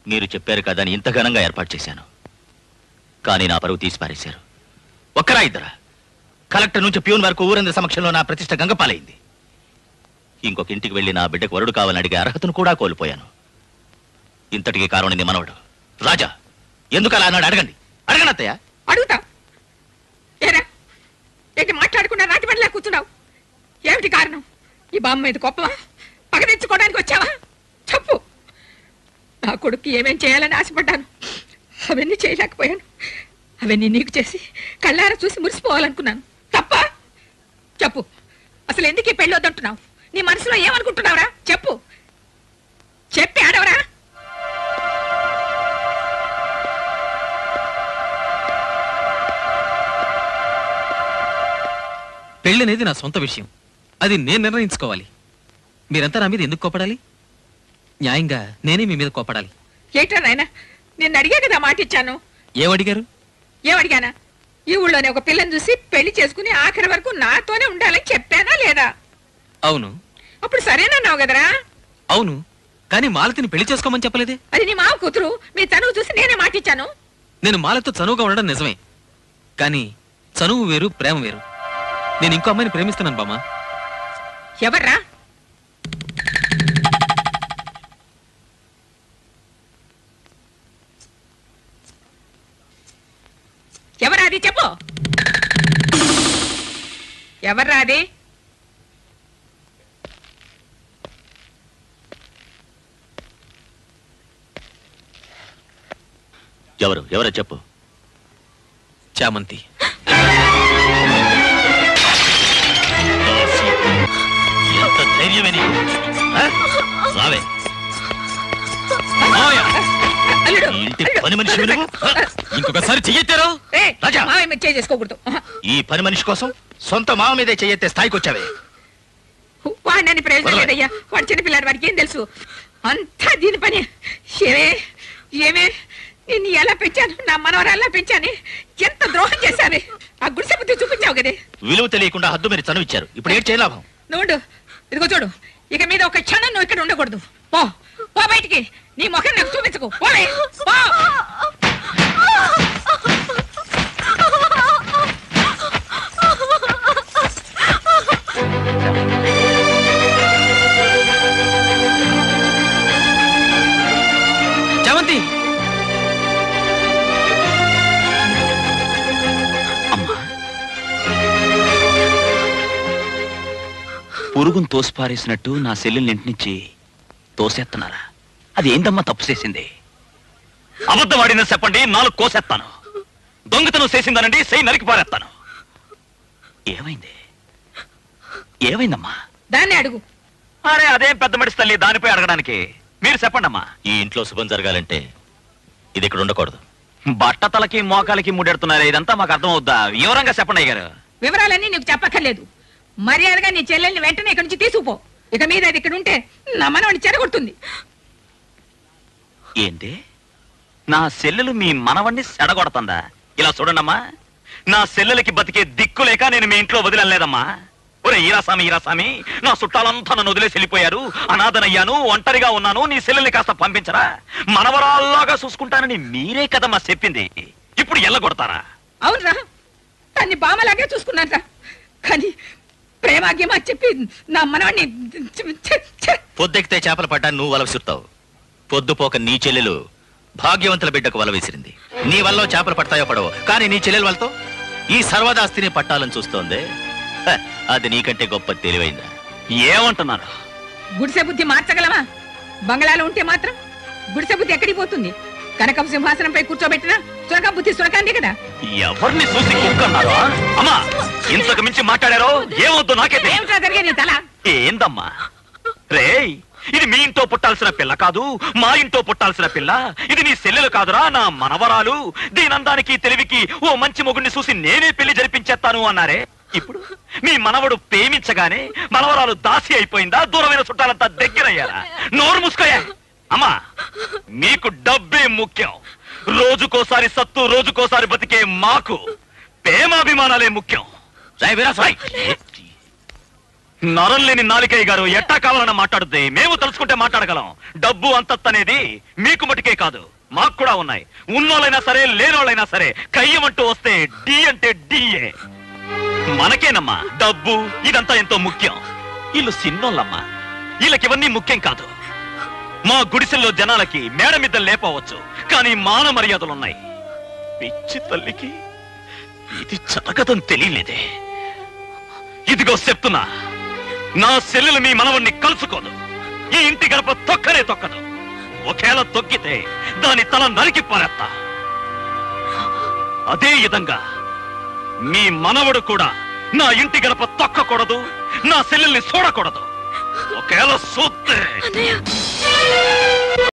మీరు చెప్పారు కదా అని ఇంత ఘనంగా ఏర్పాటు చేశాను కానీ నా పరువు తీసి పారేశారు ఒక్కరా ఇద్దరా కలెక్టర్ నుంచి ప్యూన్ వరకు ఊరందరి సమక్షంలో నా ప్రతిష్ట గంగపాలైంది ఇంకొక ఇంటికి వెళ్ళి నా బిడ్డకు వరుడు కావాలని అడిగే అర్హతను కూడా కోల్పోయాను ఇంతటికి కారణం నీ మనవడు రాజా ఎందుకు అలా అన్నాడు అడగండి అడగండి అత్తయ్య అడుగుతా ఏరా ఏంటి మాట్లాడకుండా నాటి పనిలా కూర్చున్నావు ఏమిటి కారణం ఈ బామ్మ మీద గొప్పవా పగ తెచ్చుకోవడానికి వచ్చావా చెప్పు నా కొడుక్కి ఏమేం చేయాలని ఆశపడ్డాను అవన్నీ చేయలేకపోయాను అవన్నీ నీకు చేసి కళ్ళారా చూసి మురిసిపోవాలనుకున్నాను తప్ప చెప్పు అసలు ఎందుకు ఈ పెళ్ళి వద్దంటున్నావు నీ మనసులో ఏమనుకుంటున్నావురా చెప్పు చెప్పి ఆడవరా పెళ్లి అనేది నా సొంత విషయం అది నేను నిర్ణయించుకోవాలి మీరంతా నా మీద ఎందుకు కోపడాలి న్యాయంగా నేనే మీ మీద కోపడాలి ఏంట్రా నాయనా నిన్ను అడిగా కదా మాట ఇచ్చాను ఏమడిగారు ఏమడిగానా ఈ ఊళ్ళోనే ఒక పిల్లని చూసి పెళ్లి చేసుకుని ఆఖరి వరకు నాతోనే ఉండాలని చెప్పానా లేదా అవును అప్పుడు సరేనన్నావు కదరా అవును కానీ మాలతిని పెళ్లి చేసుకోమని చెప్పలేదే అది నీ మావ కూతురు మీ తనువు చూసి నేనే మాట ఇచ్చాను నేను మాలతో చనువుగా ఉండడం నిజమే కానీ చనువు వేరు ప్రేమ వేరు నేను ఇంకో అమ్మాయిని ప్రేమిస్తున్నాను బామ్మ ఎవర్రా ఎవరా అది చెప్పు ఎవర్రా అది ఎవరు ఎవరో చెప్పు చామంతి ఎంత ధైర్యమే నీకు? ఆ? రావే మావయ్య, అల్లుడు ఈ ఇంటి పని మనిషి నువ్వు? ఆ? ఇంకొకసారి చెయ్యెత్తారో ఏయ్, రాజా. మావయ్య మీద చేయి చేసుకోకూడదు ఈ పని మనిషి కోసం సొంత మామ మీదే చెయ్యెత్తే స్థాయికి వచ్చావే వాడిని ప్రయోజనం వదలవే. లేదయ్యా వాడు చిన్నపిల్లాడు వాడికి ఏం తెలుసు అంతా దీని పని ఏమే ఏమే నిన్ను ఎలా పెంచాను నా మనవరాల్లా పెంచాను ఎంత ద్రోహం చేశావే ఆ గుడిసె బుద్ధి చూపించావు కదే విలువ తెలియకుండా హద్దు మీరు చనువిచ్చారు ఇప్పుడు ఏం చేయలాభం నువ్వు ఇదిగో చూడు ఇక మీద ఒక క్షణం నువ్వు ఇక్కడ ఉండకూడదు పో పో బయటికి నీ ముఖం నాకు చూపించకు పోవే పో చామంతి పురుగును తోసిపారేసినట్టు నా సెల్లుని ఇంటినుంచి తోసేస్తున్నారా అది ఏందమ్మా తప్పు చేసింది అబద్ధం ఆడిన చెప్పండి నాలుగు కోసేస్తాను దొంగతనం చేసిందనండి సెయి నరికి పారేస్తాను ఏమైంది ఏమైందమ్మా దాన్ని అడుగు అరే అదేం పెద్ద మడిసి తల్లి దానిపై అడగడానికి మీరు చెప్పండమ్మా ఈ ఇంట్లో శుభం జరగాలంటే ఇది ఇక్కడ ఉండకూడదు బట్ట తలకి మోకాలకి ముడెడుతున్నారు ఇదంతా మాకు అర్థం అవుద్దా వివరంగా చెప్పండి అయ్యారు వివరాలన్నీ నీకు చెప్పక్కర్లేదు మర్యాదగా నీ చెల్లెల్ని వెంటనే ఇక్కడి నుంచి తీసుకుపో ఇక మీద అది ఇక్కడ ఉంటే నా మనవాడిని చెరగొడుతుంది ఏంటి నా సెల్లెలు మీ మనవణ్ణి సెడగొడుతుందా ఇలా చూడండమ్మా నా సెల్లెలకి బతికే దిక్కు లేక నేను మీ ఇంట్లో వదిలేదమ్మా ఒరే ఈరాస్వామి ఈరాస్వామి నా చుట్టాలంతా నన్ను వదిలేసి వెళ్ళిపోయారు అనాథనయ్యాను ఒంటరిగా ఉన్నాను నీ సెల్లెల్ని కాస్త పంపించరా మనవరాల్లాగా చూసుకుంటానని మీరే కదమ్మా చెప్పింది ఇప్పుడు ఎల్లగొడతారా అవునరా దాన్ని బామలాగే చూసుకున్నానరా కానీ ప్రేమాగ్యమా చెప్పి నా మనవాడిని పొద్దెక్కితే చేపలు పడ్డా నువ్వు వల విసురుతావు పొద్దుపోక నీ చెల్లెలు భాగ్యవంతుల బిడ్డకు వల విసిరింది నీ వల్ల చేపలు పడతాయో పడవో కానీ నీ చెల్లెల వాళ్ళతో ఈ సర్వదాస్తిని పట్టాలని చూస్తోంది హ, అది నీకంటే గొప్ప తెలివైందా ఏమంటున్నారు గుడిసె బుద్ధి మార్చగలమా బంగ్లాలో ఉంటే మాత్రం గుడిసె బుద్ధి ఎక్కడికి పోతుంది కనకం సింహాసనంపై కూర్చోబెట్టినా సురక బుద్ధి సురకాందే కదా ఎవరిని చూసి కుక్కన్నారు అమ్మా ఇంతకు మించి మాట్లాడారో ఏమవుద్దు నాకే తెలియదు. ఏమిట్రా జరిగే నీ తల ఏందమ్మా రేయ్ ఇది మీ ఇంట్లో పుట్టాల్సిన పిల్ల కాదు మా ఇంట్లో పుట్టాల్సిన పిల్ల ఇది నీ సెల్లెలు కాదురా నా మనవరాలు దీనందానికి తెలివికి ఓ మంచి మొగుడిని చూసి నేనే పెళ్లి జరిపించేస్తాను అన్నారే ఇప్పుడు మీ మనవడు ప్రేమించగానే మనవరాలు దాసి అయిపోయిందా దూరమైన చుట్టాలంతా దగ్గరయ్యారా నోరు మూసుకోయా అమ్మా మీకు డబ్బే ముఖ్యం రోజుకోసారి సత్తు రోజుకోసారి బతికే మాకు ప్రేమాభిమానాలే ముఖ్యం రాయ్ వీరా సాయ్ నరం లేని నాలికయ్య గారు ఎట్టా కావాలన్న మాట్లాడుద్ది మేము తలుచుకుంటే మాట్లాడగలం డబ్బు అంతస్తు అనేది మీకు మటుకే కాదు మాకు కూడా ఉన్నాయి ఉన్నోళ్ళైనా సరే లేనోళ్ళైనా సరే కయ్యమంటూ వస్తే డి అంటే డిఏ మనకేనమ్మా డబ్బు ఇదంతా ఎంతో ముఖ్యం వీళ్ళు సిన్నోళ్ళమ్మా వీళ్ళకి ఇవన్నీ ముఖ్యం కాదు మా గుడిసెల్లో జనాలకి మేడ మీద లేపవచ్చు కానీ మాన మర్యాదలున్నాయి పిచ్చి తల్లికి ఇది చతకతం తెలియలేదే ఇదిగో చెప్తున్నా నా సెల్లెలు మీ మనవణ్ణి కలుసుకోదు ఈ ఇంటి గడప తొక్కనే తొక్కదు ఒకేళ తొక్కితే దాని తల నరికి పారేస్తా అదే విధంగా మీ మనవడు కూడా నా ఇంటి గడప తొక్కకూడదు నా సెల్లెల్ని చూడకూడదు ఒకేళ చూస్తే అన్నయ్య